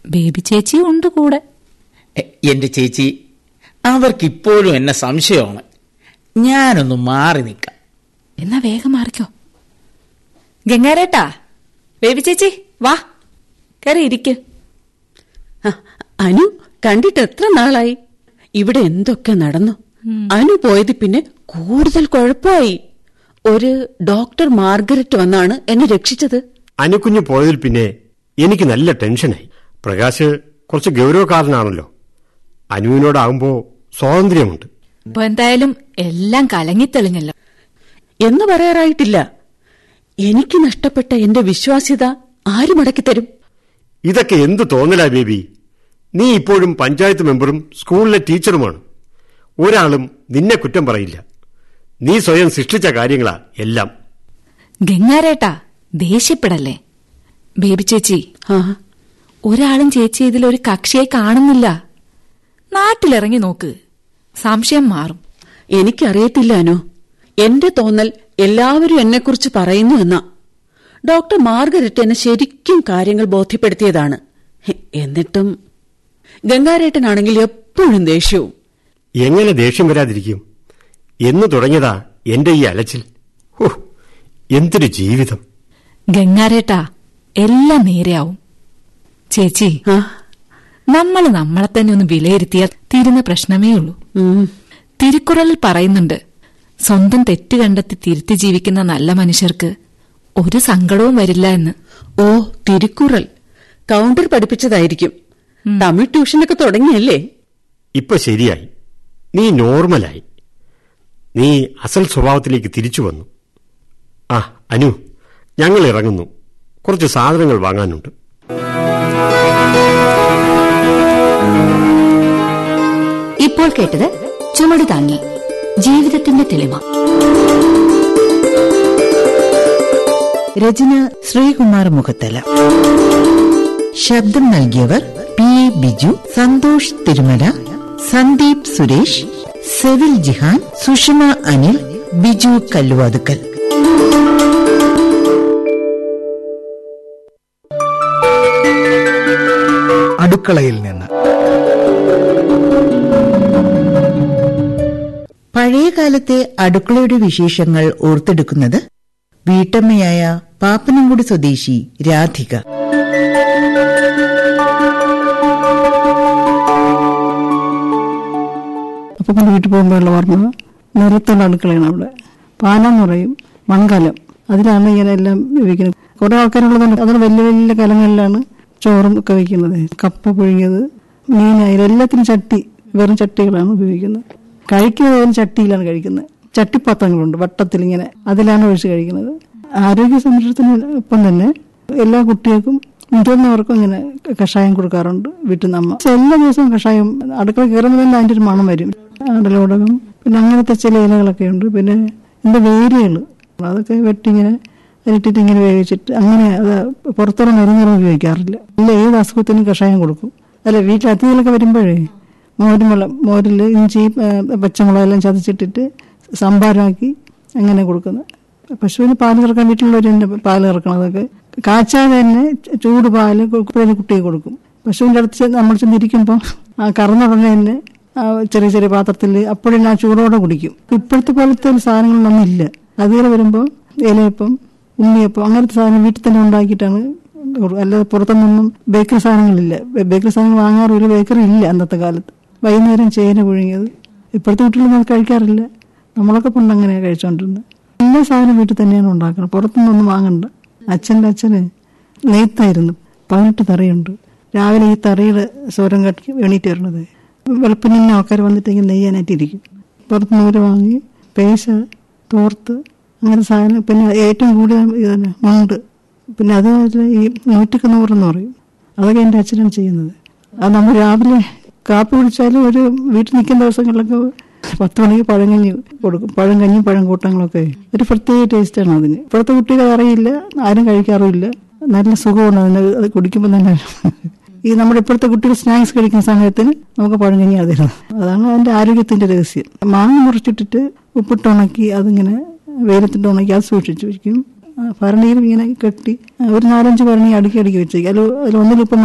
Baby ചേച്ചിയും ഉണ്ട് കൂടെ എ- എന്റെ ചേച്ചി അവർക്കിപ്പോഴും എന്നെ സംശയമാണ് ഞാനൊന്ന് മാറി നിൽക്കാം എന്നാ വേഗം മാറിക്കോ ഗംഗാരേട്ടാ ബേബി ചേച്ചി വാ കയറി ഇരിക്ക് ആ, അനു കണ്ടിട്ട് എത്ര നാളായി ഇവിടെ എന്തൊക്കെ നടന്നു അനു പോയത് പിന്നെ കൂടുതൽ കുഴപ്പമായി ഒരു ഡോക്ടർ മാർഗരറ്റ് വന്നാണ് എന്നെ രക്ഷിച്ചത് അനുക്കുഞ്ഞ് പോയതിൽ പിന്നെ എനിക്ക് നല്ല ടെൻഷനായി പ്രകാശ് കുറച്ച് ഗൗരവക്കാരനാണല്ലോ അനുവിനോടാകുമ്പോ സ്വാതന്ത്ര്യമുണ്ട് ഇപ്പൊ എന്തായാലും എല്ലാം കലങ്ങിത്തെളിഞ്ഞല്ലോ എന്ന് പറയാറായിട്ടില്ല എനിക്ക് നഷ്ടപ്പെട്ട എന്റെ വിശ്വാസ്യത ആര് മടക്കിത്തരും ഇതൊക്കെ എന്ത് തോന്നലാ ബേബി നീ ഇപ്പോഴും പഞ്ചായത്ത് മെമ്പറും സ്കൂളിലെ ടീച്ചറുമാണ് ഒരാളും നിന്നെ കുറ്റം പറയില്ല നീ സ്വയം സൃഷ്ടിച്ച കാര്യങ്ങളാ എല്ലാം ഗംഗാരേട്ടാ ദേഷ്യപ്പെടല്ലേ ബേബി ചേച്ചി ആ ഒരാളും ചേച്ചി ഇതിലൊരു കക്ഷിയെ കാണുന്നില്ല നാട്ടിലിറങ്ങി നോക്ക് സംശയം മാറും എനിക്കറിയത്തില്ല അനു എന്റെ തോന്നൽ എല്ലാവരും എന്നെക്കുറിച്ച് പറയുന്നു എന്നാ ഡോക്ടർ മാർഗരറ്റ് എന്നെ ശരിക്കും കാര്യങ്ങൾ ബോധ്യപ്പെടുത്തിയതാണ് ഹെ, എന്നിട്ടും ഗംഗാരേട്ടനാണെങ്കിൽ എപ്പോഴും ദേഷ്യവും എങ്ങനെ ദേഷ്യം വരാതിരിക്കും എന്ന് തുടങ്ങിയതാ എന്റെ ഈ അലച്ചിൽ ഹോ എന്തൊരു ജീവിതം ഗംഗാരേട്ടാ എല്ലാം നേരെയാവും ചേച്ചി ആ നമ്മൾ നമ്മളെ തന്നെ ഒന്ന് വിലയിരുത്തിയാൽ തീരുന്ന പ്രശ്നമേ ഉള്ളൂ ഉം, തിരുക്കുറളിൽ പറയുന്നുണ്ട് സ്വന്തം തെറ്റ് കണ്ടെത്തി തിരുത്തി ജീവിക്കുന്ന നല്ല മനുഷ്യർക്ക് ഒരു സങ്കടവും വരില്ല എന്ന് ഓ തിരുക്കുറൽ കൗണ്ടർ പഠിപ്പിച്ചതായിരിക്കും തമിഴ് ട്യൂഷനൊക്കെ തുടങ്ങിയല്ലേ ഇപ്പൊ ശരിയായി നീ നോർമലായി നീ അസൽ സ്വഭാവത്തിലേക്ക് തിരിച്ചു വന്നു ആ അനു ഞങ്ങൾ ഇറങ്ങുന്നു കുറച്ച് സാധനങ്ങൾ വാങ്ങാനുണ്ട് ഇപ്പോൾ കേട്ടത് ചുമട് താങ്ങി ജീവിതത്തിന്റെ തെളിമ രചന ശ്രീകുമാർ മുഖത്തല ശബ്ദം നൽകിയവർ പി എ ബിജു സന്തോഷ് തിരുമല സന്ദീപ് സുരേഷ് സെവിൽ ജിഹാൻ സുഷമ അനിൽ ബിജു കല്ലുവാതുക്കൽ അടുക്കളയിൽ നിന്ന് പഴയകാലത്തെ അടുക്കളയുടെ വിശേഷങ്ങൾ ഓർത്തെടുക്കുന്നത് വീട്ടമ്മയായ പാപ്പനംകുടി സ്വദേശി രാധിക അപ്പം വീട്ടിൽ പോകുമ്പോഴുള്ള ഓർമ്മ നിരത്തുള്ള അടുക്കളയാണ് അവിടെ പാലെന്ന് പറയും മൺകലം അതിലാണ് ഇങ്ങനെ എല്ലാം വെക്കുന്നത് കുറെ ആൾക്കാരുള്ളത് അതിന് വലിയ വലിയ കലങ്ങളിലാണ് ചോറും ഒക്കെ വെക്കുന്നത് കപ്പ പുഴുങ്ങിയത് മീനായാലും എല്ലാത്തിനും ചട്ടി വെറും ചട്ടികളാണ് ഉപയോഗിക്കുന്നത് കഴിക്കുന്നതും ചട്ടിയിലാണ് കഴിക്കുന്നത് ചട്ടിപ്പാത്രങ്ങളുണ്ട് വട്ടത്തിൽ ഇങ്ങനെ അതിലാണ് ഒഴിച്ച് കഴിക്കുന്നത് ആരോഗ്യ സംരക്ഷണത്തിന് ഒപ്പം തന്നെ എല്ലാ കുട്ടികൾക്കും മുതിർന്നവർക്കും ഇങ്ങനെ കഷായം കൊടുക്കാറുണ്ട് വീട്ടിൽ നിന്ന് അമ്മ എല്ലാ ദിവസവും കഷായം അടുക്കള കയറുമ്പോൾ തന്നെ അതിന്റെ ഒരു മണം വരും ആടലോടകം പിന്നെ അങ്ങനത്തെ ചില ഇലകളൊക്കെ ഉണ്ട് പിന്നെ എന്താ വേരുകൾ അതൊക്കെ വെട്ടിങ്ങനെ ഇട്ടിട്ട് ഇങ്ങനെ വേവിച്ചിട്ട് അങ്ങനെ അത് പുറത്തുള്ള മരുന്നുകൾ ഉപയോഗിക്കാറില്ല ഇല്ല ഏത് അസുഖത്തിനും കഷായം കൊടുക്കും അല്ല വീട്ടിൽ അതിഥികളൊക്കെ വരുമ്പോഴേ മോരും വെള്ളം മോരിൽ ഇഞ്ചി ആ, പച്ചമുളകെല്ലാം ചതച്ചിട്ടിട്ട് സംഭാരമാക്കി അങ്ങനെ കൊടുക്കുന്നത് പശുവിന് പാല് കറക്കാൻ വീട്ടിലുള്ളവർ തന്നെ പാല് കറക്കണം അതൊക്കെ കാച്ചാതെ തന്നെ ചൂട് പാല് കുപ്പിയിൽ കുട്ടിയെ കൊടുക്കും പശുവിന്റെ അടുത്ത് ചെന്ന് നമ്മൾ ചെന്നിരിക്കുമ്പോൾ ആ കറന്ന ഉടനെ തന്നെ ആ ചെറിയ ചെറിയ പാത്രത്തിൽ അപ്പോഴെല്ലാം ആ ചൂടോടെ കുടിക്കും ഇപ്പോഴത്തെ പോലത്തെ ഒരു സാധനങ്ങളൊന്നും ഇല്ല അതുപോലെ വരുമ്പോൾ ഇലയപ്പം ഉണ്ണിയപ്പം അങ്ങനത്തെ സാധനം വീട്ടിൽ തന്നെ ഉണ്ടാക്കിയിട്ടാണ് കൊടുക്കുക. അല്ലാതെ പുറത്തുനിന്നൊന്നും ബേക്കറി സാധനങ്ങളില്ല ബേ- ബേക്കറി സാധനങ്ങൾ വാങ്ങാറില്ല ബേക്കറി ഇല്ല അന്നത്തെ കാലത്ത് വൈകുന്നേരം ചേന പുഴുങ്ങിയത് ഇപ്പോഴത്തെ കുട്ടികളൊന്നും അത് കഴിക്കാറില്ല നമ്മളൊക്കെ പണ്ട് അങ്ങനെയാണ് കഴിച്ചുകൊണ്ടിരുന്നത് എല്ലാ സാധനം വീട്ടിൽ തന്നെയാണ് ഉണ്ടാക്കുന്നത് പുറത്തുനിന്നൊന്നും വാങ്ങണ്ട അച്ഛൻ്റെ അച്ഛന് നെയ്ത്തായിരുന്നു പതിനെട്ട് തറയുണ്ട് രാവിലെ ഈ തറയുടെ സ്വരം കട്ടി എണീറ്റ് വരണത് വെളുപ്പിന് തന്നെ ആൾക്കാർ വന്നിട്ട് ഇങ്ങനെ നെയ്യാനായിട്ടിരിക്കും പുറത്ത് നൂല് വാങ്ങി പേശ തോർത്ത് അങ്ങനെ സാധനം പിന്നെ ഏറ്റവും കൂടുതൽ ഇത് തന്നെ മുണ്ട് പിന്നെ അതുപോലെ ഈ നൂറ്റിക്ക് നൂറെന്ന് പറയും അതൊക്കെ എൻ്റെ അച്ഛനാണ് ചെയ്യുന്നത് അത് നമ്മൾ രാവിലെ കാപ്പി കുടിച്ചാലും ഒരു വീട്ടിൽ നിൽക്കുന്ന ദിവസങ്ങളിലൊക്കെ പത്ത് മണിക്ക് പഴങ്കഞ്ഞി കൊടുക്കും പഴം കഞ്ഞി പഴം കൂട്ടങ്ങളൊക്കെ ഒരു പ്രത്യേക ടേസ്റ്റാണ് അതിന് ഇപ്പോഴത്തെ കുട്ടികൾ അറിയില്ല ആരും കഴിക്കാറുമില്ല നല്ല സുഖമാണ് അതിന് അത് കുടിക്കുമ്പോൾ തന്നെ ഈ നമ്മുടെ ഇപ്പോഴത്തെ കുട്ടികൾ സ്നാക്സ് കഴിക്കുന്ന സമയത്തിന് നമുക്ക് പഴങ്കഞ്ഞി അതിരുന്നു അതാണ് അതിന്റെ ആരോഗ്യത്തിന്റെ രഹസ്യം മാങ്ങ മുറിച്ചിട്ടിട്ട് ഉപ്പിട്ട് ഉണക്കി അതിങ്ങനെ വെയിലത്തിട്ട് ഉണക്കി അത് സൂക്ഷിച്ചു വെക്കും ഭരണിയിൽ ഇങ്ങനെ കെട്ടി ഒരു നാലഞ്ച് ഭരണി അടുക്കി അടുക്കി വെച്ചേക്കും അതിൽ അതിൽ ഒന്നിലിപ്പം